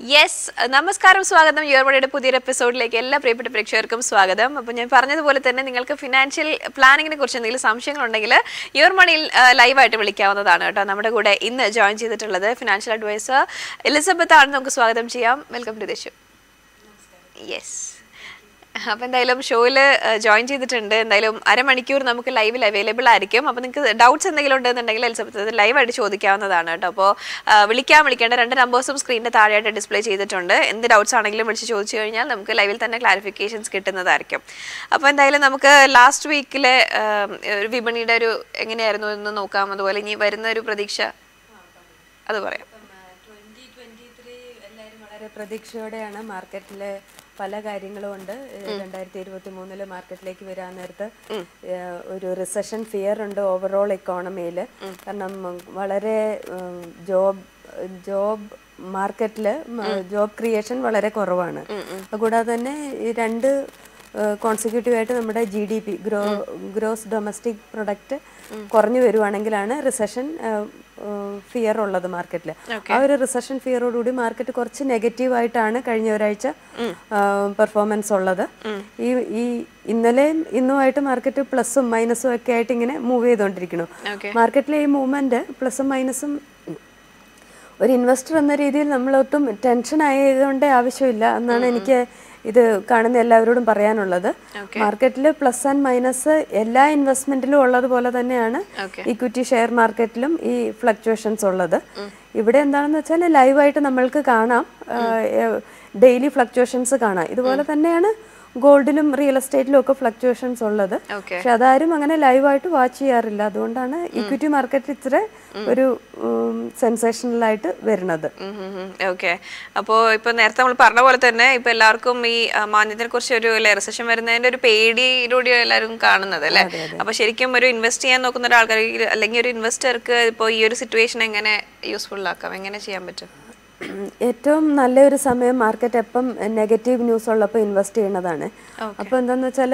Yes നമസ്കാരം സ്വാഗതം യുവർമണിയുടെ പുതിയൊരു എപ്പിസോഡിലേക്ക് എല്ലാ പ്രിയപ്പെട്ട പ്രേക്ഷകർക്കും സ്വാഗതം അപ്പോൾ ഞാൻ പറഞ്ഞതുപോലെ തന്നെ നിങ്ങൾക്ക് ഫിനാൻഷ്യൽ പ്ലാനിങ്ങിനെ കുറിച്ച് എന്തെങ്കിലും സംശയങ്ങളുണ്ടെങ്കിൽ യുവർമണിയിൽ ലൈവായിട്ട് വിളിക്കാവുന്നതാണ് കേട്ടോ നമ്മുടെ കൂടെ ഇന്ന് ജോയിൻ ചെയ്തിട്ടുള്ളത് ഫിനാൻഷ്യൽ അഡ്വൈസർ എലിസബത്ത് ആണ് നമുക്ക് സ്വാഗതം ചെയ്യാം വെൽക്കം ടു ദേശു യെസ് അപ്പോൾ എന്തായാലും ഷോയിൽ ജോയിൻ ചെയ്തിട്ടുണ്ട് എന്തായാലും അരമണിക്കൂർ നമുക്ക് ലൈവിൽ അവൈലബിൾ ആയിരിക്കും അപ്പോൾ നിങ്ങൾക്ക് ഡൗട്ട്സ് എന്തെങ്കിലും ഉണ്ടെന്നുണ്ടെങ്കിൽ എലിസബത്ത് ലൈവായിട്ട് ചോദിക്കാവുന്നതാണ് കേട്ടോ അപ്പോൾ വിളിക്കാൻ വിളിക്കേണ്ട രണ്ട് നമ്പേഴ്സും സ്ക്രീനിൻ്റെ താഴെയായിട്ട് ഡിസ്പ്ലേ ചെയ്തിട്ടുണ്ട് എന്ത് ഡൗട്ട്സ് ആണെങ്കിലും വിളിച്ച് ചോദിച്ചു കഴിഞ്ഞാൽ നമുക്ക് ലൈവിൽ തന്നെ ക്ലാരിഫിക്കേഷൻസ് കിട്ടുന്നതായിരിക്കും അപ്പോൾ എന്തായാലും നമുക്ക് ലാസ്റ്റ് വീക്കിലെ ഒരു വിപണിയുടെ ഒരു എങ്ങനെയായിരുന്നു എന്ന് നോക്കാം അതുപോലെ ഇനി വരുന്ന ഒരു പ്രതീക്ഷ അത് പറയാം ട്വന്റി ട്വന്റി ത്രീ എല്ലാവരും വളരെ പ്രതീക്ഷയോടെയാണ് മാർക്കറ്റിൽ പല കാര്യങ്ങളും ഉണ്ട് രണ്ടായിരത്തി ഇരുപത്തി മൂന്നില് മാർക്കറ്റിലേക്ക് വരാൻ നേരത്ത് ഏഹ്, ഒരു റിസഷൻ ഫിയർ ഉണ്ട് ഓവറോൾ ഇക്കോണമിയിൽ കാരണം ഉം, വളരെ ജോബ് ജോബ് മാർക്കറ്റിൽ ജോബ് ക്രിയേഷൻ വളരെ കുറവാണ് കൂടാതെ തന്നെ ഈ രണ്ട് കോൺസിക്യൂട്ടീവ് ആയിട്ട് നമ്മുടെ G D P grow gross domestic product കുറഞ്ഞു വരുവാണെങ്കിലാണ് റിസഷൻ ഫിയർ ഉള്ളത് മാർക്കറ്റിൽ ആ ഒരു റിസഷൻ ഫിയറോടുകൂടി മാർക്കറ്റ് കുറച്ച് നെഗറ്റീവ് ആയിട്ടാണ് കഴിഞ്ഞ ഒരാഴ്ച പെർഫോമൻസ് ഉള്ളത് ഈ ഈ ഇന്നലെയും ഇന്നുമായിട്ട് മാർക്കറ്റ് പ്ലസും മൈനസും ഒക്കെ ആയിട്ട് ഇങ്ങനെ മൂവ് ചെയ്തുകൊണ്ടിരിക്കുന്നു മാർക്കറ്റിലെ ഈ മൂവ്മെന്റ് പ്ലസും മൈനസും ഒരു ഇൻവെസ്റ്റർ എന്ന രീതിയിൽ നമ്മൾ ഒട്ടും ടെൻഷൻ ആയതുകൊണ്ടേ ആവശ്യമില്ല എന്നാണ് എനിക്ക് ഇത് കാണുന്ന എല്ലാവരോടും പറയാനുള്ളത് മാർക്കറ്റിൽ പ്ലസ് ആൻഡ് മൈനസ് എല്ലാ ഇൻവെസ്റ്റ്മെന്റിലും ഉള്ളതുപോലെ തന്നെയാണ് ഇക്വിറ്റി ഷെയർ മാർക്കറ്റിലും ഈ ഫ്ലക്ച്വേഷൻസ് ഉള്ളത് ഇവിടെ എന്താണെന്ന് വെച്ചാൽ ലൈവായിട്ട് നമ്മൾക്ക് കാണാം ഡെയിലി ഫ്ലക്ച്വേഷൻസ് കാണാം ഇതുപോലെ തന്നെയാണ് ഗോൾഡിലും റിയൽ എസ്റ്റേറ്റിലും ഒക്കെ ഫ്ലക്ച്വേഷൻസ് ഉള്ളത് Okay. പക്ഷെ അതാരും അങ്ങനെ ലൈവായിട്ട് വാച്ച് ചെയ്യാറില്ല അതുകൊണ്ടാണ് ഇക്വിറ്റി മാർക്കറ്റ് ഇത്ര ഒരു സെൻസേഷണൽ ആയിട്ട് വരുന്നത് ഓക്കെ അപ്പോൾ ഇപ്പൊ നേരത്തെ നമ്മൾ പറഞ്ഞ പോലെ തന്നെ ഇപ്പൊ എല്ലാവർക്കും ഈ ആ, മാന്ദ്യത്തിനെ കുറിച്ച് ഒരു റിസഷൻ വരുന്നതിന്റെ ഒരു പേടിയിലൂടെ എല്ലാവരും കാണുന്നത് അല്ലേ അപ്പൊ ശരിക്കും ഒരു ഇൻവെസ്റ്റ് ചെയ്യാൻ നോക്കുന്ന ഒരാൾക്കാർ അല്ലെങ്കിൽ ഒരു ഇൻവെസ്റ്റർക്ക് ഇപ്പോൾ ഈ ഒരു സിറ്റുവേഷൻ എങ്ങനെ യൂസ്ഫുൾ ആക്കാം എങ്ങനെ ചെയ്യാൻ പറ്റും ഏറ്റവും നല്ലൊരു സമയം മാർക്കറ്റ് എപ്പം നെഗറ്റീവ് ന്യൂസ് ഉള്ളപ്പോൾ ഇൻവെസ്റ്റ് ചെയ്യുന്നതാണ് അപ്പോൾ എന്താന്ന് വെച്ചാൽ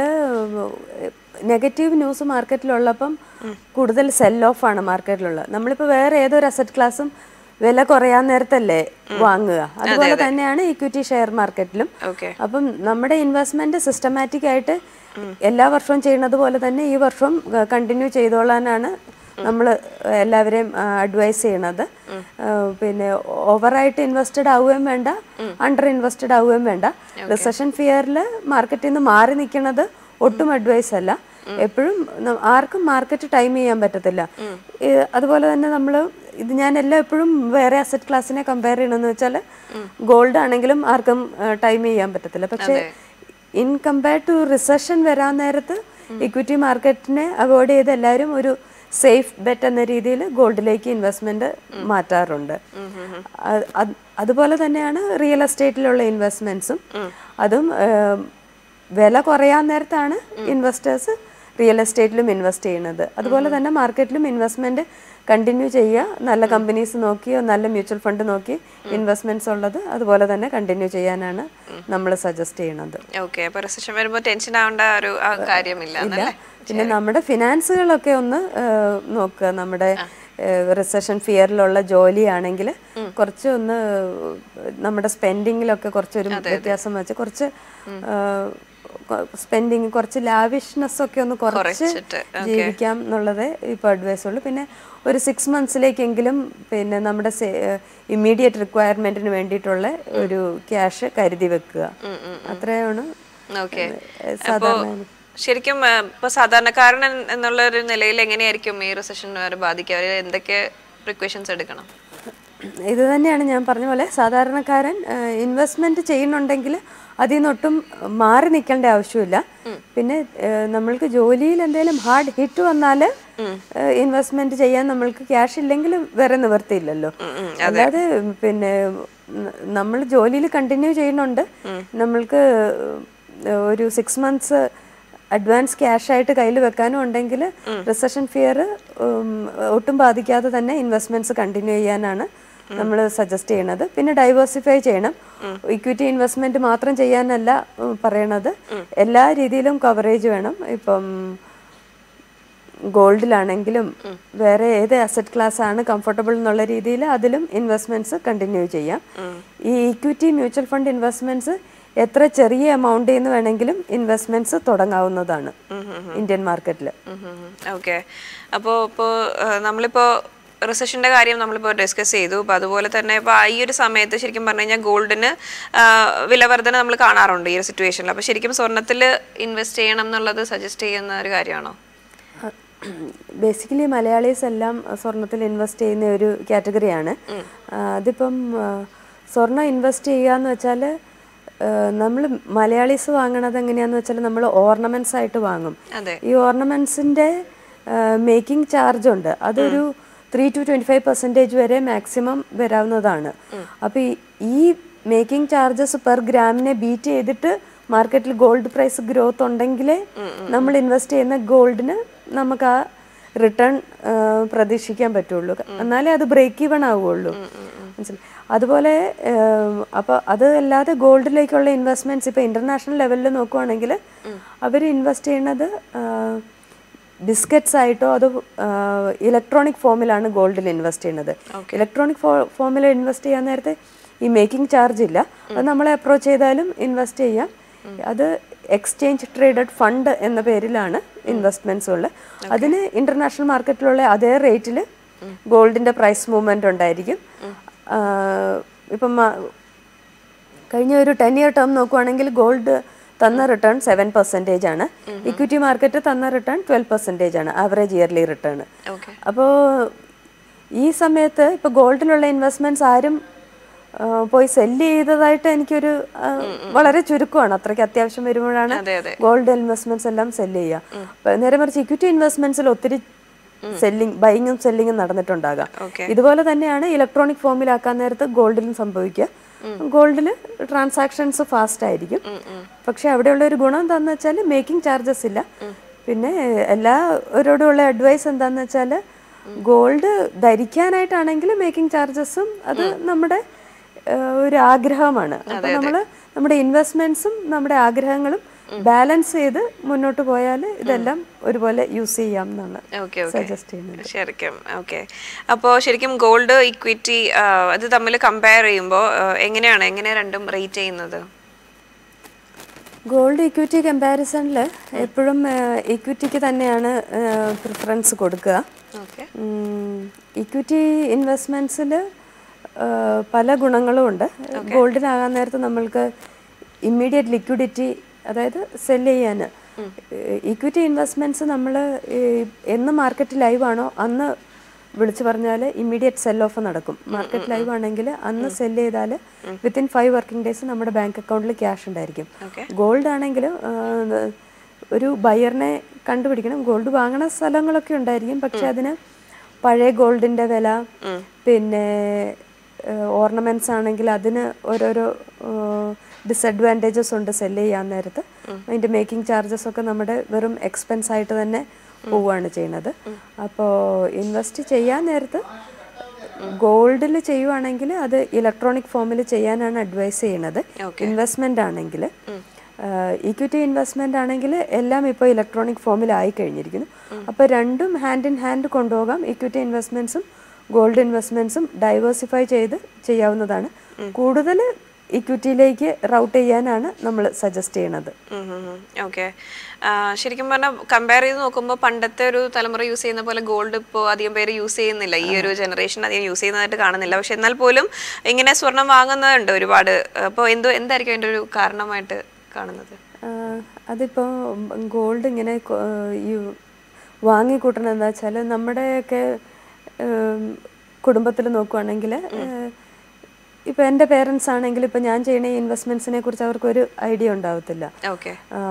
നെഗറ്റീവ് ന്യൂസ് മാർക്കറ്റിലുള്ളപ്പം കൂടുതൽ സെൽ ഓഫ് ആണ് മാർക്കറ്റിലുള്ളത് നമ്മളിപ്പോൾ വേറെ ഏതൊരു അസറ്റ് ക്ലാസ്സും വില കുറയാൻ നേരത്തല്ലേ വാങ്ങുക അതുപോലെ തന്നെയാണ് ഇക്വിറ്റി ഷെയർ മാർക്കറ്റിലും ഓക്കെ അപ്പം നമ്മുടെ ഇൻവെസ്റ്റ്മെന്റ് സിസ്റ്റമാറ്റിക് ആയിട്ട് എല്ലാ വർഷവും ചെയ്യുന്നത് പോലെ തന്നെ ഈ വർഷം കണ്ടിന്യൂ ചെയ്തോളാനാണ് നമ്മൾ എല്ലാവരെയും അഡ്വൈസ് ചെയ്യണത് ആ, പിന്നെ ഓവറായിട്ട് ഇൻവെസ്റ്റഡ് ആവുകയും വേണ്ട അണ്ടർ ഇൻവെസ്റ്റഡ് ആവുകയും വേണ്ട റിസഷൻ ഫിയറിൽ മാർക്കറ്റിൽ നിന്ന് മാറി നിൽക്കുന്നത് ഒട്ടും അഡ്വൈസ് അല്ല എപ്പോഴും ന- ആർക്കും മാർക്കറ്റ് ടൈം ചെയ്യാൻ പറ്റത്തില്ല ഈ അതുപോലെ തന്നെ നമ്മൾ ഇത് ഞാൻ എല്ലാം എപ്പോഴും വേറെ അസറ്റ് ക്ലാസ്സിനെ കമ്പയർ ചെയ്യണമെന്ന് വെച്ചാൽ ഗോൾഡ് ആണെങ്കിലും ആർക്കും ടൈം ചെയ്യാൻ പറ്റത്തില്ല പക്ഷേ ഇൻ കമ്പയർ ടു റിസഷൻ വരാൻ നേരത്ത് ഇക്വിറ്റി മാർക്കറ്റിനെ അവോയ്ഡ് ചെയ്ത് എല്ലാവരും ഒരു സേഫ് ബെറ്റ് എന്ന രീതിയിൽ ഗോൾഡിലേക്ക് ഇൻവെസ്റ്റ്മെന്റ് മാറ്റാറുണ്ട് അത്- അത് അതുപോലെ തന്നെയാണ് റിയൽ എസ്റ്റേറ്റിലുള്ള ഇൻവെസ്റ്റ്മെന്റ്സും അതും ഏം, വില കുറയാൻ നേരത്താണ് ഇൻവെസ്റ്റേഴ്സ് റിയൽ എസ്റ്റേറ്റിലും ഇൻവെസ്റ്റ് ചെയ്യുന്നത് അതുപോലെ തന്നെ മാർക്കറ്റിലും ഇൻവെസ്റ്റ്മെന്റ് കണ്ടിന്യൂ ചെയ്യുക നല്ല കമ്പനീസ് നോക്കിയോ നല്ല മ്യൂച്വൽ ഫണ്ട് നോക്കി ഇൻവെസ്റ്റ്മെന്റ്സ് ഉള്ളത് അതുപോലെ തന്നെ കണ്ടിന്യൂ ചെയ്യാനാണ് നമ്മൾ സജസ്റ്റ് ചെയ്യുന്നത് ഓക്കെ അപ്പൊ റിസഷൻ വരുമ്പോൾ ടെൻഷൻ ആവേണ്ട ഒരു ആ കാര്യമില്ല ഇല്ല എന്നല്ലേ പിന്നെ നമ്മുടെ ഫിനാൻസുകളൊക്കെ ഒന്ന് ഏഹ്, നോക്കുക നമ്മുടെ റിസഷൻ ഫിയറിലുള്ള ജോലിയാണെങ്കിൽ കുറച്ച് ഒന്ന് നമ്മുടെ സ്പെൻഡിങ്ങിലൊക്കെ കുറച്ചൊരു വ്യത്യാസം വെച്ച് കുറച്ച് സ്പെൻഡിങ് കുറച്ച് ലാവിഷ്നെസ് ഒക്കെ ഒന്ന് കുറച്ച് കുറച്ചിട്ട്, ജീവിക്കാം എന്നുള്ളത് ഇപ്പോൾ അഡ്വൈസ് ഉള്ളൂ പിന്നെ ഒരു സിക്സ് മന്ത്സിലേക്കെങ്കിലും പിന്നെ നമ്മുടെ ഇമ്മീഡിയറ്റ് റിക്വയർമെന്റിന് വേണ്ടിയിട്ടുള്ള ഒരു ക്യാഷ് കരുതി വെക്കുക അത്രയാണ് ഓക്കെ ഏഹ്, അപ്പോ സാധാരണ ശരിക്കും ആ, ഇപ്പൊ സാധാരണക്കാരൻ എൻ- എന്നുള്ള ഒരു നിലയിൽ എങ്ങനെയായിരിക്കും ഈ റിസഷൻ വരെ ബാധിക്കുക അവര് എന്തൊക്കെ പ്രിക്വേഷൻസ് എടുക്കണം ഇത് തന്നെയാണ് ഞാൻ പറഞ്ഞ പോലെ സാധാരണക്കാരൻ ഇൻവെസ്റ്റ്മെന്റ് ചെയ്യുന്നുണ്ടെങ്കിൽ അതിൽ നിന്നൊട്ടും മാറി നിൽക്കേണ്ട ആവശ്യമില്ല പിന്നെ ഏഹ്, നമ്മൾക്ക് ജോലിയിൽ എന്തെങ്കിലും ഹാർഡ് ഹിറ്റ് വന്നാൽ ഇൻവെസ്റ്റ്മെന്റ് ചെയ്യാൻ നമ്മൾക്ക് ക്യാഷ് ഇല്ലെങ്കിൽ വേറെ നിവർത്തിയില്ലല്ലോ അല്ലാതെ പിന്നെ നമ്മൾ ജോലിയിൽ കണ്ടിന്യൂ ചെയ്യുന്നുണ്ട് നമ്മൾക്ക് ഏഹ്, ഒരു സിക്സ് മന്ത്സ് അഡ്വാൻസ് ക്യാഷ് ആയിട്ട് കയ്യിൽ വെക്കാനും ഉണ്ടെങ്കിൽ റിസഷൻ ഫിയർ ഒട്ടും ബാധിക്കാതെ തന്നെ ഇൻവെസ്റ്റ്മെന്റ്സ് കണ്ടിന്യൂ ചെയ്യാനാണ് നമ്മൾ സജസ്റ്റ് ചെയ്യണത് പിന്നെ ഡൈവേഴ്സിഫൈ ചെയ്യണം ഇക്വിറ്റി ഇൻവെസ്റ്റ്മെന്റ് മാത്രം ചെയ്യാനല്ല ഉം, പറയണത് എല്ലാ രീതിയിലും കവറേജ് വേണം ഇപ്പം ഗോൾഡിലാണെങ്കിലും വേറെ ഏത് അസറ്റ് ക്ലാസ് ആണ് കംഫർട്ടബിൾ എന്നുള്ള രീതിയിൽ അതിലും ഇൻവെസ്റ്റ്മെന്റ്സ് കണ്ടിന്യൂ ചെയ്യാം ഈ ഈക്വിറ്റി മ്യൂച്വൽ ഫണ്ട് ഇൻവെസ്റ്റ്മെന്റ്സ് എത്ര ചെറിയ എമൗണ്ടിൽ നിന്ന് വേണമെങ്കിലും ഇൻവെസ്റ്റ്മെന്റ്സ് തുടങ്ങാവുന്നതാണ് ഇന്ത്യൻ മാർക്കറ്റിൽ ഓക്കെ അപ്പോൾ ഇപ്പോൾ നമ്മളിപ്പോൾ റിസഷൻ്റെ കാര്യം നമ്മളിപ്പോൾ ഡിസ്കസ് ചെയ്തു അപ്പോൾ അതുപോലെ തന്നെ ഇപ്പോൾ ഈ ഒരു സമയത്ത് ശരിക്കും പറഞ്ഞു കഴിഞ്ഞാൽ ഗോൾഡിന് വിലവർധന നമ്മൾ കാണാറുണ്ട് ഈ ഒരു സിറ്റുവേഷനിൽ അപ്പോൾ ശരിക്കും സ്വർണ്ണത്തിൽ ഇൻവെസ്റ്റ് ചെയ്യണം എന്നുള്ളത് സജസ്റ്റ് ചെയ്യുന്ന ഒരു കാര്യമാണോ ബേസിക്കലി മലയാളീസ് എല്ലാം സ്വർണത്തിൽ ഇൻവെസ്റ്റ് ചെയ്യുന്ന ഒരു കാറ്റഗറിയാണ് അതിപ്പം ആ, സ്വർണം ഇൻവെസ്റ്റ് ചെയ്യുക എന്ന് വെച്ചാൽ നമ്മൾ മലയാളീസ് വാങ്ങണത് എങ്ങനെയാന്ന് വെച്ചാൽ നമ്മൾ ഓർണമെന്റ്സ് ആയിട്ട് വാങ്ങും അതെ ഈ ഓർണമെന്റ്സിന്റെ മേക്കിംഗ് ചാർജ് ഉണ്ട് അതൊരു three to twenty five percentage വരെ മാക്സിമം വരാവുന്നതാണ് അപ്പോൾ ഈ മേക്കിംഗ് ചാർജസ് പെർ ഗ്രാമിനെ ബീറ്റ് ചെയ്തിട്ട് മാർക്കറ്റിൽ ഗോൾഡ് പ്രൈസ് ഗ്രോത്ത് ഉണ്ടെങ്കിലേ നമ്മൾ ഇൻവെസ്റ്റ് ചെയ്യുന്ന ഗോൾഡിന് നമുക്ക് ആ റിട്ടേൺ പ്രതീക്ഷിക്കാൻ പറ്റുള്ളൂ എന്നാലേ അത് ബ്രേക്ക് ഈവൺ ആവുള്ളൂ മനസ്സിലായി അതുപോലെ അപ്പോൾ അത് അല്ലാതെ ഗോൾഡിലേക്കുള്ള ഇൻവെസ്റ്റ്മെന്റ്സ് ഇപ്പോൾ ഇന്റർനാഷണൽ ലെവലിൽ നോക്കുവാണെങ്കിൽ അവർ ഇൻവെസ്റ്റ് ചെയ്യുന്നത് ബിസ്ക്കറ്റ്സ് ആയിട്ടോ അത് ഇലക്ട്രോണിക് ഫോമിലാണ് ഗോൾഡിൽ ഇൻവെസ്റ്റ് ചെയ്യുന്നത് ഇലക്ട്രോണിക് ഫോമിൽ ഇൻവെസ്റ്റ് ചെയ്യാൻ നേരത്തെ ഈ മേക്കിംഗ് ചാർജ് ഇല്ല അത് നമ്മളെ അപ്രോച്ച് ചെയ്താലും ഇൻവെസ്റ്റ് ചെയ്യാം അത് എക്സ്ചേഞ്ച് ട്രേഡഡ് ഫണ്ട് എന്ന പേരിലാണ് ഇൻവെസ്റ്റ്മെന്റ്സ് ഉള്ളത് അതിന് ഇന്റർനാഷണൽ മാർക്കറ്റിലുള്ള അതേ റേറ്റിൽ ഗോൾഡിന്റെ പ്രൈസ് മൂവ്മെന്റ് ഉണ്ടായിരിക്കും ആ, ഇപ്പം മ- കഴിഞ്ഞ ഒരു ടെൻ ഇയർ ടേം നോക്കുവാണെങ്കിൽ ഗോൾഡ് തന്ന റിട്ടേൺ സെവൻ പെർസെൻറ്റേജ് ആണ് ഇക്വിറ്റി മാർക്കറ്റ് തന്ന റിട്ടേൺ ട്വൽവ് പെർസെൻറ്റേജ് ആണ് ആവറേജ് ഇയർലി റിട്ടേൺ ഓക്കെ അപ്പോൾ ഈ സമയത്ത് ഇപ്പോൾ ഗോൾഡിലുള്ള ഇൻവെസ്റ്റ്മെന്റ്സ് ആരും ആ, പോയി സെല്ല് ചെയ്തതായിട്ട് എനിക്കൊരു ആ, വളരെ ചുരുക്കമാണ് അത്രയ്ക്ക് അത്യാവശ്യം വരുമ്പോഴാണ് അതെ അതെ ഗോൾഡ് ഇൻവെസ്റ്റ്മെന്റ്സ് എല്ലാം സെല്ല് ചെയ്യുക അപ്പൊ നേരെ മറിച്ച് ഇക്വിറ്റി ഇൻവെസ്റ്റ്മെന്റ്സിൽ ഒത്തിരി സെല്ലിംഗ് ബൈങ്ങും സെല്ലിങ്ങും നടന്നിട്ടുണ്ടാകാം ഓക്കെ ഇതുപോലെ തന്നെയാണ് ഇലക്ട്രോണിക് ഫോമിലാക്കാൻ നേരത്ത് ഗോൾഡിലും സംഭവിക്കുക ഗോൾഡിൽ ട്രാൻസാക്ഷൻസ് ഫാസ്റ്റ് ആയിരിക്കും പക്ഷെ അവിടെയുള്ള ഒരു ഗുണം എന്താണെന്ന് വെച്ചാൽ മേക്കിംഗ് ചാർജസ് ഇല്ല പിന്നെ എല്ലാവരോടുള്ള അഡ്വൈസ് എന്താണെന്ന് വെച്ചാൽ ഗോൾഡ് ധരിക്കാനായിട്ടാണെങ്കിൽ മേക്കിംഗ് ചാർജസും അത് നമ്മുടെ ഏഹ്, ഒരു ആഗ്രഹമാണ് അപ്പൊ നമ്മൾ നമ്മുടെ ഇൻവെസ്റ്റ്മെന്റ്സും നമ്മുടെ ആഗ്രഹങ്ങളും ബാലൻസ് ചെയ്ത് മുന്നോട്ട് പോയാൽ ഇതെല്ലാം ഒരുപോലെ യൂസ് ചെയ്യാം എന്നാണ് ഓക്കെ ഓക്കെ സജസ്റ്റ് ചെയ്യുന്നത് ശരിക്കും ഓക്കെ അപ്പോൾ ശരിക്കും ഗോൾഡ് ഇക്വിറ്റി അത് തമ്മിൽ കമ്പയർ ചെയ്യുമ്പോൾ എങ്ങനെയാണ് എങ്ങനെ രണ്ടും റേറ്റ് ചെയ്യുന്നത് ഗോൾഡ് ഇക്വിറ്റി കമ്പാരിസണിൽ എപ്പോഴും ഇക്വിറ്റിക്ക് തന്നെയാണ് പ്രിഫറൻസ് കൊടുക്കുക ഓക്കെ ഇക്വിറ്റി ഇൻവെസ്റ്റ്മെൻറ്റ്സിൽ പല ഗുണങ്ങളും ഉണ്ട് ഗോൾഡിനാകാൻ നേരത്ത് നമ്മൾക്ക് ഇമ്മീഡിയറ്റ് ലിക്വിഡിറ്റി അതായത് സെല് ചെയ്യാൻ ഇക്വിറ്റി ഇൻവെസ്റ്റ്മെൻറ്റ്സ് നമ്മൾ എന്ന് മാർക്കറ്റ് ലൈവ് ആണോ അന്ന് വിളിച്ചു പറഞ്ഞാൽ ഇമ്മീഡിയറ്റ് സെൽ ഓഫ് നടക്കും മാർക്കറ്റ് ലൈവ് ആണെങ്കിൽ അന്ന് സെല് ചെയ്താൽ വിത്തിൻ ഫൈവ് വർക്കിംഗ് ഡേയ്സ് നമ്മുടെ ബാങ്ക് അക്കൗണ്ടിൽ ക്യാഷ് ഉണ്ടായിരിക്കും ഓക്കെ ഗോൾഡ് ആണെങ്കിൽ ഒരു ബയറിനെ കണ്ടുപിടിക്കണം ഗോൾഡ് വാങ്ങണ സ്ഥലങ്ങളൊക്കെ ഉണ്ടായിരിക്കും പക്ഷെ അതിന് പഴയ ഗോൾഡിന്റെ വില പിന്നെ ഓർണമെന്റ്സ് ആണെങ്കിൽ അതിന് ഓരോരോ ഡിസഡ്വാൻറ്റേജസ് ഉണ്ട് സെല് ചെയ്യാൻ നേരത്ത് അതിന്റെ മേക്കിംഗ് ചാർജസ് ഒക്കെ നമ്മുടെ വെറും എക്സ്പെൻസ് ആയിട്ട് തന്നെ പോവുകയാണ് ചെയ്യുന്നത് അപ്പോൾ ഇൻവെസ്റ്റ് ചെയ്യാൻ നേരത്ത് ഗോൾഡിൽ ചെയ്യുവാണെങ്കിൽ അത് ഇലക്ട്രോണിക് ഫോമിൽ ചെയ്യാനാണ് അഡ്വൈസ് ചെയ്യുന്നത് ഇൻവെസ്റ്റ്മെന്റ് ആണെങ്കിൽ ഇക്വിറ്റി ഇൻവെസ്റ്റ്മെന്റ് ആണെങ്കിൽ എല്ലാം ഇപ്പോൾ ഇലക്ട്രോണിക് ഫോമിലായി കഴിഞ്ഞിരിക്കുന്നു അപ്പോൾ രണ്ടും ഹാൻഡ് ഇൻ ഹാൻഡ് കൊണ്ടുപോകാം ഇക്വിറ്റി ഇൻവെസ്റ്റ്മെന്റ്സും ഗോൾഡ് ഇൻവെസ്റ്റ്മെന്റ്സും ഡൈവേഴ്സിഫൈ ചെയ്ത് ചെയ്യാവുന്നതാണ് കൂടുതൽ ഇക്വിറ്റിയിലേക്ക് റൗട്ട് ചെയ്യാനാണ് നമ്മൾ സജസ്റ്റ് ചെയ്യണത് ഓക്കെ ശരിക്കും പറഞ്ഞാൽ കമ്പയർ ചെയ്ത് നോക്കുമ്പോൾ പണ്ടത്തെ ഒരു തലമുറ യൂസ് ചെയ്യുന്ന പോലെ ഗോൾഡ് ഇപ്പോൾ അധികം പേര് യൂസ് ചെയ്യുന്നില്ല ഈ ഒരു ജനറേഷൻ അധികം യൂസ് ചെയ്യുന്നതായിട്ട് കാണുന്നില്ല പക്ഷെ എന്നാൽ പോലും ഇങ്ങനെ സ്വർണം വാങ്ങുന്നുണ്ട് ഒരുപാട് അപ്പോൾ എന്തോ എന്തായിരിക്കും അതിൻ്റെ ഒരു കാരണമായിട്ട് കാണുന്നത് ആഹ് അതിപ്പോൾ ഗോൾഡ് ഇങ്ങനെ കൊ- ഈ വാങ്ങിക്കൂട്ടണം എന്താ വെച്ചാൽ നമ്മുടെയൊക്കെ കുടുംബത്തിൽ നോക്കുവാണെങ്കിൽ ഇപ്പം എൻ്റെ പേരൻസ് ആണെങ്കിൽ ഇപ്പം ഞാൻ ചെയ്യണ ഇൻവെസ്റ്റ്മെൻറ്റ്സിനെ കുറിച്ച് അവർക്കൊരു ഐഡിയ ഉണ്ടാവത്തില്ല ഓക്കെ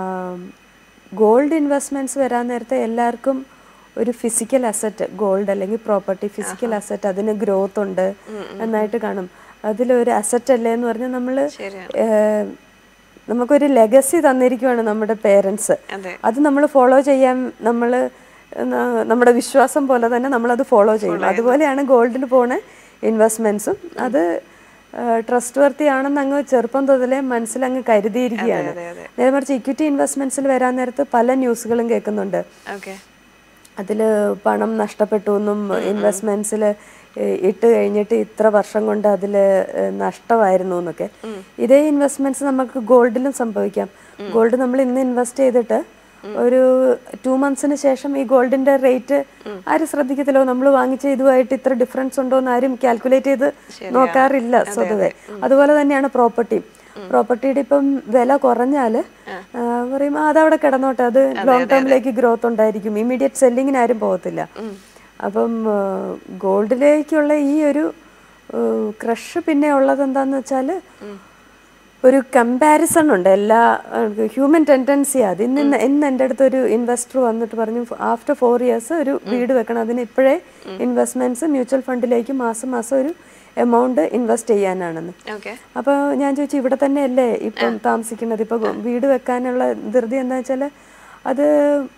ഗോൾഡ് ഇൻവെസ്റ്റ്മെൻറ്റ്സ് വരാൻ നേരത്തെ എല്ലാവർക്കും ഒരു ഫിസിക്കൽ അസറ്റ് ഗോൾഡ് അല്ലെങ്കിൽ പ്രോപ്പർട്ടി ഫിസിക്കൽ അസറ്റ് അതിന് ഗ്രോത്ത് ഉണ്ട് എന്നായിട്ട് കാണും അതിലൊരു അസറ്റ് അല്ലേ എന്ന് പറഞ്ഞാൽ നമ്മൾ ശരിയാണ് നമുക്കൊരു ലെഗസി തന്നിരിക്കുവാണ് നമ്മുടെ പേരൻസ് അതെ അത് നമ്മൾ ഫോളോ ചെയ്യാൻ നമ്മൾ നമ്മുടെ വിശ്വാസം പോലെ തന്നെ നമ്മളത് ഫോളോ ചെയ്യും അതുപോലെയാണ് ഗോൾഡിൽ പോണ ഇൻവെസ്റ്റ്മെന്റ്സും അത് ട്രസ്റ്റ് വർത്തി ആണെന്ന് അങ്ങ് ചെറുപ്പം മുതലേ മനസ്സിലങ്ങ് കരുതിയിരിക്കുകയാണ് അതെ അതെ നേരെ മറിച്ച് ഇക്വിറ്റി ഇൻവെസ്റ്റ്മെന്റ്സിൽ വരാൻ നേരത്ത് പല ന്യൂസുകളും കേൾക്കുന്നുണ്ട് ഓക്കെ അതിൽ പണം നഷ്ടപ്പെട്ടു എന്നും ഇൻവെസ്റ്റ്മെന്റ്സിൽ ഇട്ട് കഴിഞ്ഞിട്ട് ഇത്ര വർഷം കൊണ്ട് അതിൽ നഷ്ടമായിരുന്നു എന്നൊക്കെ ഇതേ ഇൻവെസ്റ്റ്മെന്റ്സ് നമുക്ക് ഗോൾഡിലും സംഭവിക്കാം ഗോൾഡ് നമ്മൾ ഇന്ന് ഇൻവെസ്റ്റ് ചെയ്തിട്ട് ഒരു ടു മന്ത്സിന് ശേഷം ഈ ഗോൾഡിന്റെ റേറ്റ് ആരും ശ്രദ്ധിക്കത്തില്ലോ നമ്മൾ വാങ്ങിച്ച ഇതുമായിട്ട് ഇത്ര ഡിഫറൻസ് ഉണ്ടോ എന്ന് ആരും കാൽക്കുലേറ്റ് ചെയ്ത് നോക്കാറില്ല സ്വതവേ അതുപോലെ തന്നെയാണ് പ്രോപ്പർട്ടി പ്രോപ്പർട്ടിയുടെ ഇപ്പം വില കുറഞ്ഞാല് ആ, പറയും "ആ, അതവിടെ കിടന്നോട്ടെ അത് ലോങ് ടേമിലേക്ക് ഗ്രോത്ത് ഉണ്ടായിരിക്കും ഇമ്മീഡിയറ്റ് സെല്ലിങ്ങിന് ആരും പോകത്തില്ല അപ്പം ഗോൾഡിലേക്കുള്ള ഈ ഒരു ക്രഷ് പിന്നെ ഉള്ളത് എന്താന്ന് വെച്ചാൽ ഒരു കമ്പാരിസൺ ഉണ്ട് എല്ലാ ഹ്യൂമൻ ടെൻഡൻസി അത് ഇന്ന് ഇന്ന് ഇന്ന് എൻ്റെ അടുത്ത് ഒരു ഇൻവെസ്റ്റർ വന്നിട്ട് പറഞ്ഞു ആഫ്റ്റർ ഫോർ ഇയേഴ്സ് ഒരു വീട് വെക്കണം അതിന് ഇപ്പോഴേ ഇൻവെസ്റ്റ്മെന്റ്സ് മ്യൂച്വൽ ഫണ്ടിലേക്ക് മാസം മാസം ഒരു എമൗണ്ട് ഇൻവെസ്റ്റ് ചെയ്യാനാണെന്ന് ഓക്കെ അപ്പോൾ ഞാൻ ചോദിച്ചു ഇവിടെ തന്നെയല്ലേ ഇപ്പം താമസിക്കുന്നത് ഇപ്പൊ വീട് വെക്കാനുള്ള ധൃതി എന്താ വെച്ചാൽ അത്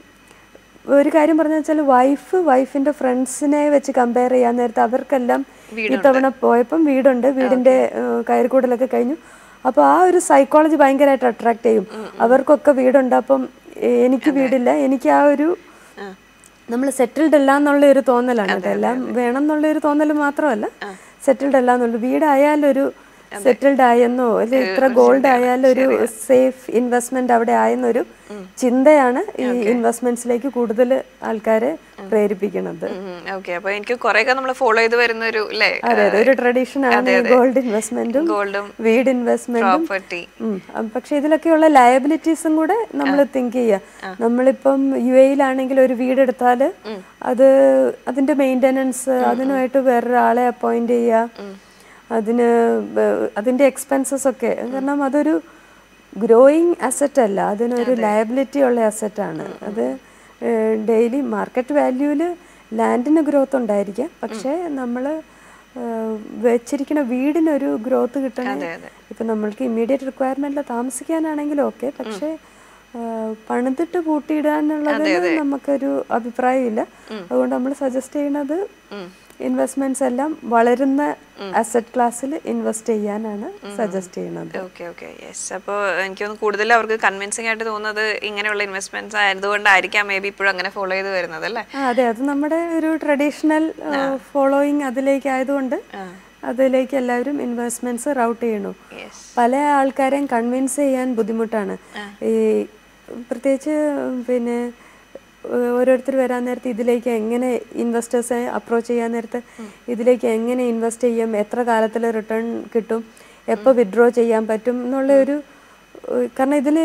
ഒരു കാര്യം പറഞ്ഞ വെച്ചാൽ വൈഫ് വൈഫിന്റെ ഫ്രണ്ട്സിനെ വെച്ച് കമ്പയർ ചെയ്യാൻ നേരത്തെ അവർക്കെല്ലാം ഇത്തവണ പോയപ്പം വീടുണ്ട് വീടിന്റെ ഏഹ്, കയറിക്കൂടലൊക്കെ കഴിഞ്ഞു അപ്പോൾ ആ ഒരു സൈക്കോളജി ഭയങ്കരമായിട്ട് അട്രാക്ട് ചെയ്യും അവർക്കൊക്കെ വീടുണ്ട് അപ്പം എ- എനിക്ക് വീടില്ല എനിക്ക് ആ ഒരു നമ്മൾ സെറ്റിൽഡ് അല്ല എന്നുള്ള ഒരു തോന്നലാണ് കേട്ടോ എല്ലാം വേണം എന്നുള്ള ഒരു തോന്നൽ മാത്രമല്ല സെറ്റിൽഡ് അല്ല എന്നുള്ളു വീടായാലൊരു സെറ്റിൽഡ് ആയെന്നോ അല്ലെ ഇത്ര ഗോൾഡ് ആയാലും ഒരു സേഫ് ഇൻവെസ്റ്റ്മെന്റ് അവിടെ ആയെന്നൊരു ചിന്തയാണ് ഈ ഇൻവെസ്റ്റ്മെന്റ്സിലേക്ക് കൂടുതൽ ആൾക്കാരെ പ്രേരിപ്പിക്കുന്നത് ഓക്കെ അപ്പൊ എനിക്ക് കുറെയൊക്കെ നമ്മൾ ഫോളോ ചെയ്ത് വരുന്ന ഒരു അല്ലേ അതെ അതെ ഒരു ട്രഡീഷൻ ആണ് ഗോൾഡ് ഇൻവെസ്റ്റ്മെന്റും ഗോൾഡും വീട് ഇൻവെസ്റ്റ്മെന്റും പ്രോപ്പർട്ടി പക്ഷെ ഇതിലൊക്കെയുള്ള ലയബിലിറ്റീസും കൂടെ നമ്മൾ തിങ്ക് ചെയ്യുക നമ്മളിപ്പം യു എയിലാണെങ്കിൽ ഒരു വീടെടുത്താൽ അത് അതിന്റെ മെയിൻ്റനൻസ് അതിനുമായിട്ട് വേറൊരാളെ അപ്പോയിന്റ് ചെയ്യുക അതിന് വേ- അതിന്റെ എക്സ്പെൻസസ് ഒക്കെ കാരണം അതൊരു ഗ്രോയിങ് അസറ്റ് അല്ല അതിനൊരു ലയബിലിറ്റി ഉള്ള അസറ്റ് ആണ് അത് ഡെയിലി മാർക്കറ്റ് വാല്യൂവിൽ ലാൻഡിന് ഗ്രോത്ത് ഉണ്ടായിരിക്കാം പക്ഷേ നമ്മൾ വെച്ചിരിക്കുന്ന വീടിനൊരു ഗ്രോത്ത് കിട്ടണേ അതെ, അതെ. ഇപ്പൊ നമ്മൾക്ക് ഇമ്മീഡിയറ്റ് റിക്വയർമെന്റിൽ താമസിക്കാനാണെങ്കിലും ഓക്കെ പക്ഷേ ആ, പണിതിട്ട് പൂട്ടിയിടാനുള്ളതിൽ നമുക്കൊരു അഭിപ്രായമില്ല അതുകൊണ്ട് നമ്മൾ സജസ്റ്റ് ചെയ്യുന്നത് ഇൻവെസ്റ്റ്മെന്റ്സ് എല്ലാം വളരുന്ന അസറ്റ് ക്ലാസ്സിൽ ഇൻവെസ്റ്റ് ചെയ്യാനാണ് സജസ്റ്റ് ചെയ്യുന്നത് ഓക്കെ ഓക്കെ യെസ് അപ്പോൾ എനിക്ക് തോന്നുന്നു കൂടുതൽ അവർക്ക് കൺവിൻസിംഗ് ആയിട്ട് തോന്നുന്നത് ഇങ്ങനെയുള്ള ഇൻവെസ്റ്റ്മെന്റ്സ് ആയതുകൊണ്ടായിരിക്കാം മേ ബി ഇപ്പോഴും അങ്ങനെ ഫോളോ ചെയ്ത് വരുന്നത് അല്ലേ ആ, അതെ അത് നമ്മുടെ ഒരു ട്രഡീഷണൽ ഫോളോയിങ് അതിലേക്ക് ആയതുകൊണ്ട് അതിലേക്ക് എല്ലാവരും ഇൻവെസ്റ്റ്മെന്റ്സ് റൗട്ട് ചെയ്യണു യെസ് പല ആൾക്കാരെയും കൺവിൻസ് ചെയ്യാൻ ബുദ്ധിമുട്ടാണ് ഈ പ്രത്യേകിച്ച് പിന്നെ ഓരോരുത്തർ വരാൻ നേരത്ത് ഇതിലേക്ക് എങ്ങനെ ഇൻവെസ്റ്റേഴ്സെ അപ്രോച്ച് ചെയ്യാൻ നേരത്ത് ഇതിലേക്ക് എങ്ങനെ ഇൻവെസ്റ്റ് ചെയ്യും എത്ര കാലത്തിൽ റിട്ടേൺ കിട്ടും എപ്പോൾ വിഡ്രോ ചെയ്യാൻ പറ്റും എന്നുള്ള ഒരു ഏഹ്, കാരണം ഇതിൽ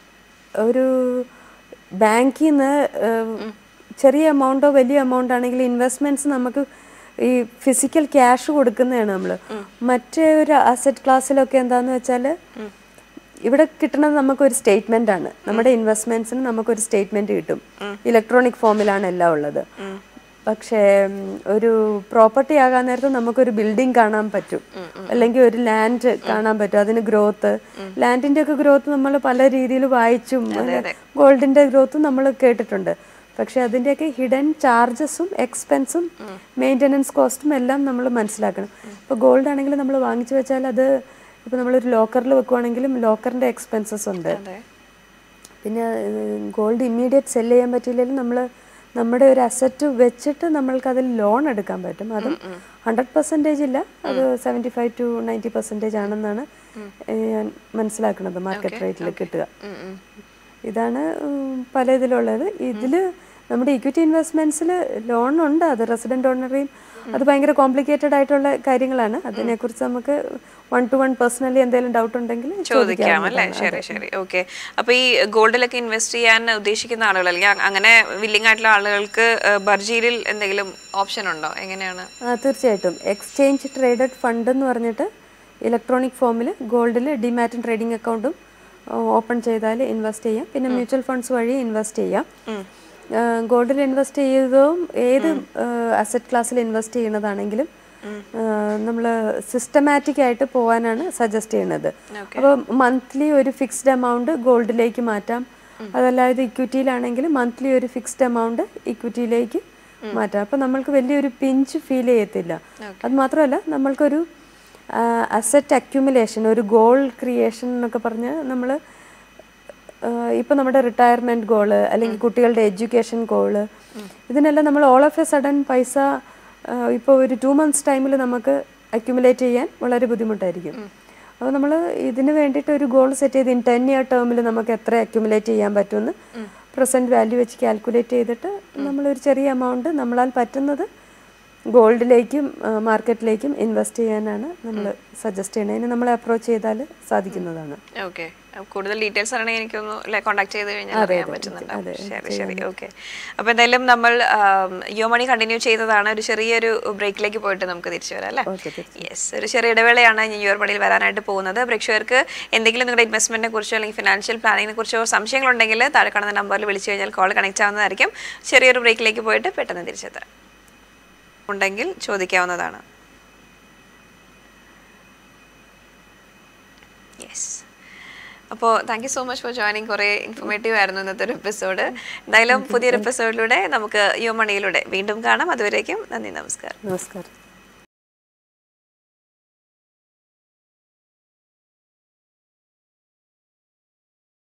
ഒരു ബാങ്കിൽ നിന്ന് ചെറിയ എമൗണ്ടോ വലിയ എമൗണ്ട് ആണെങ്കിൽ ഇൻവെസ്റ്റ്മെന്റ്സ് നമുക്ക് ഈ ഫിസിക്കൽ ക്യാഷ് കൊടുക്കുന്നതാണ് നമ്മൾ മറ്റേ ഒരു അസറ്റ് ക്ലാസ്സിലൊക്കെ എന്താന്ന് വെച്ചാൽ ഇവിടെ കിട്ടുന്നത് നമുക്കൊരു സ്റ്റേറ്റ്മെന്റ് ആണ് നമ്മുടെ ഇൻവെസ്റ്റ്മെന്റ്സിന് നമുക്കൊരു സ്റ്റേറ്റ്മെന്റ് കിട്ടും ഇലക്ട്രോണിക് ഫോമിലാണ് എല്ലാം ഉള്ളത് പക്ഷേ ഉം, ഒരു പ്രോപ്പർട്ടി ആകാൻ നേരത്ത് നമുക്കൊരു ബിൽഡിംഗ് കാണാൻ പറ്റും അല്ലെങ്കിൽ ഒരു ലാൻഡ് കാണാൻ പറ്റും അതിന് ഗ്രോത്ത് ലാൻഡിന്റെ ഒക്കെ ഗ്രോത്ത് നമ്മൾ പല രീതിയിൽ വായിച്ചും ഗോൾഡിന്റെ ഗ്രോത്തും നമ്മൾ കേട്ടിട്ടുണ്ട് പക്ഷെ അതിൻ്റെയൊക്കെ ഹിഡൻ ചാർജസും എക്സ്പെൻസും മെയിൻ്റനൻസ് കോസ്റ്റും എല്ലാം നമ്മൾ മനസ്സിലാക്കണം ഇപ്പോൾ ഗോൾഡ് ആണെങ്കിൽ നമ്മൾ വാങ്ങിച്ചു വെച്ചാൽ അത് ഇപ്പോൾ നമ്മളൊരു ലോക്കറിൽ വെക്കുവാണെങ്കിലും ലോക്കറിൻ്റെ എക്സ്പെൻസസ് ഉണ്ട് അതെ പിന്നെ ഗോൾഡ് ഇമ്മീഡിയറ്റ് സെല് ചെയ്യാൻ പറ്റിയില്ലെങ്കിലും നമ്മൾ നമ്മുടെ ഒരു അസറ്റ് വെച്ചിട്ട് നമ്മൾക്ക് അതിൽ ലോൺ എടുക്കാൻ പറ്റും അതും ഹൺഡ്രഡ് പെർസെൻറ്റേജ് ഇല്ല അത് seventy five to ninety percentage ആണെന്നാണ് ഏഹ്, ഞാൻ മനസ്സിലാക്കുന്നത് മാർക്കറ്റ് റേറ്റിൽ കിട്ടുക ഉം, ഉം. ഇതാണ് ഉം, പല ഇതിലുള്ളത് ഇതിൽ നമ്മുടെ ഇക്വിറ്റി ഇൻവെസ്റ്റ്മെന്റ്സിൽ ലോൺ ഉണ്ട് അത് റെസിഡന്റ് ഓണറേയും അത് ഭയങ്കര കോംപ്ലിക്കേറ്റഡ് ആയിട്ടുള്ള കാര്യങ്ങളാണ് അതിനെക്കുറിച്ച് നമുക്ക് വൺ ടു വൺ പേഴ്സണലി എന്തെങ്കിലും ഡൗട്ട് ഉണ്ടെങ്കിൽ ചോദിക്കാം അല്ലേ ശരി ശരി ഓക്കെ അപ്പൊ ഈ ഗോൾഡിലൊക്കെ ഇൻവെസ്റ്റ് ചെയ്യാൻ ഉദ്ദേശിക്കുന്ന ആളുകൾ അല്ലെങ്കിൽ അ- അങ്ങനെ വില്ലിംഗ് ആയിട്ടുള്ള ആളുകൾക്ക് ഏഹ്, ബർജീലിൽ എന്തെങ്കിലും ഓപ്ഷൻ ഉണ്ടോ എങ്ങനെയാണ് ആ തീർച്ചയായിട്ടും എക്സ്ചേഞ്ച് ട്രേഡഡ് ഫണ്ട് എന്ന് പറഞ്ഞിട്ട് ഇലക്ട്രോണിക് ഫോമിൽ ഗോൾഡിൽ ഡിമാറ്റും ട്രേഡിംഗ് അക്കൗണ്ടും ഓപ്പൺ ചെയ്താൽ ഇൻവെസ്റ്റ് ചെയ്യാം പിന്നെ മ്യൂച്വൽ ഫണ്ട്സ് വഴി ഇൻവെസ്റ്റ് ചെയ്യാം ഗോൾഡിൽ ഇൻവെസ്റ്റ് ചെയ്തതും ഏത് അസറ്റ് ക്ലാസ്സിൽ ഇൻവെസ്റ്റ് ചെയ്യുന്നതാണെങ്കിലും നമ്മൾ സിസ്റ്റമാറ്റിക് ആയിട്ട് പോകാനാണ് സജസ്റ്റ് ചെയ്യുന്നത് അപ്പോൾ മന്ത്ലി ഒരു ഫിക്സ്ഡ് എമൗണ്ട് ഗോൾഡിലേക്ക് മാറ്റാം അതല്ലാതെ ഇക്വിറ്റിയിലാണെങ്കിൽ മന്ത്ലി ഒരു ഫിക്സ്ഡ് എമൗണ്ട് ഇക്വിറ്റിയിലേക്ക് മാറ്റാം അപ്പോൾ നമ്മൾക്ക് വലിയൊരു പിഞ്ച് ഫീൽ ചെയ്യത്തില്ല അത് മാത്രമല്ല നമ്മൾക്കൊരു അസറ്റ് അക്യുമുലേഷൻ ഒരു ഗോൾ ക്രിയേഷൻ എന്നൊക്കെ പറഞ്ഞ് നമ്മൾ ഇപ്പം നമ്മുടെ റിട്ടയർമെൻറ്റ് ഗോള് അല്ലെങ്കിൽ കുട്ടികളുടെ എഡ്യൂക്കേഷൻ ഗോള് ഇതിനെല്ലാം നമ്മൾ ഓൾ ഓഫ് എ സഡൻ പൈസ ഇപ്പോൾ ഒരു ടു മന്ത്സ് ടൈമിൽ നമുക്ക് അക്യുമുലേറ്റ് ചെയ്യാൻ വളരെ ബുദ്ധിമുട്ടായിരിക്കും അപ്പോൾ നമ്മൾ ഇതിന് വേണ്ടിയിട്ട് ഒരു ഗോൾ സെറ്റ് ചെയ്ത് ഇൻ ടെൻ ഇയർ ടേമിൽ നമുക്ക് എത്ര അക്യുമുലേറ്റ് ചെയ്യാൻ പറ്റുമെന്ന് പ്രസൻറ്റ് വാല്യൂ വെച്ച് കാൽക്കുലേറ്റ് ചെയ്തിട്ട് നമ്മളൊരു ചെറിയ എമൗണ്ട് നമ്മളാൽ പറ്റുന്നത് ഗോൾഡിലേക്കും മാർക്കറ്റിലേക്കും ഇൻവെസ്റ്റ് ചെയ്യാനാണ് നമ്മൾ സജസ്റ്റ് ചെയ്യണത് അതിന് നമ്മളെ അപ്രോച്ച് ചെയ്താൽ സാധിക്കുന്നതാണ് ഓക്കെ കൂടുതൽ ഡീറ്റെയിൽസ് ആണെങ്കിൽ എനിക്കൊന്ന് കോൺടാക്ട് ചെയ്ത് കഴിഞ്ഞാൽ അറിയാൻ പറ്റുന്നുണ്ടാവും ശരി ശരി ഓക്കെ അപ്പോൾ എന്തായാലും നമ്മൾ യോ മണി കണ്ടിന്യൂ ചെയ്തതാണ് ഒരു ചെറിയൊരു ബ്രേക്കിലേക്ക് പോയിട്ട് നമുക്ക് തിരിച്ചു വരാം അല്ലേ യെസ് ഒരു ചെറിയ ഇടവേളയാണ് ഞാൻ യുവർ മണിയിൽ വരാനായിട്ട് പോകുന്നത് പ്രേക്ഷകർക്ക് എന്തെങ്കിലും നിങ്ങളുടെ ഇൻവെസ്റ്റ്മെന്റിനെ കുറിച്ചോ അല്ലെങ്കിൽ ഫിനാൻഷ്യൽ പ്ലാനിങ്ങിനെ കുറിച്ചോ സംശയങ്ങളുണ്ടെങ്കിൽ താഴെ കാണുന്ന നമ്പറിൽ വിളിച്ചു കഴിഞ്ഞാൽ കോൾ കണക്ട് ആവുന്നതായിരിക്കും ചെറിയൊരു ബ്രേക്കിലേക്ക് പോയിട്ട് പെട്ടെന്ന് തിരിച്ചെത്താം ഉണ്ടെങ്കിൽ ചോദിക്കാവുന്നതാണ് യെസ് അപ്പോൾ thank you so much for joining കുറേ ഇൻഫോർമേറ്റീവ് ആയിരുന്നു ഇന്നത്തെ ഒരു എപ്പിസോഡ് എന്തായാലും പുതിയൊരു എപ്പിസോഡിലൂടെ നമുക്ക് യോ മണിയിലൂടെ വീണ്ടും കാണാം അതുവരേക്കും നന്ദി നമസ്കാരം നമസ്കാരം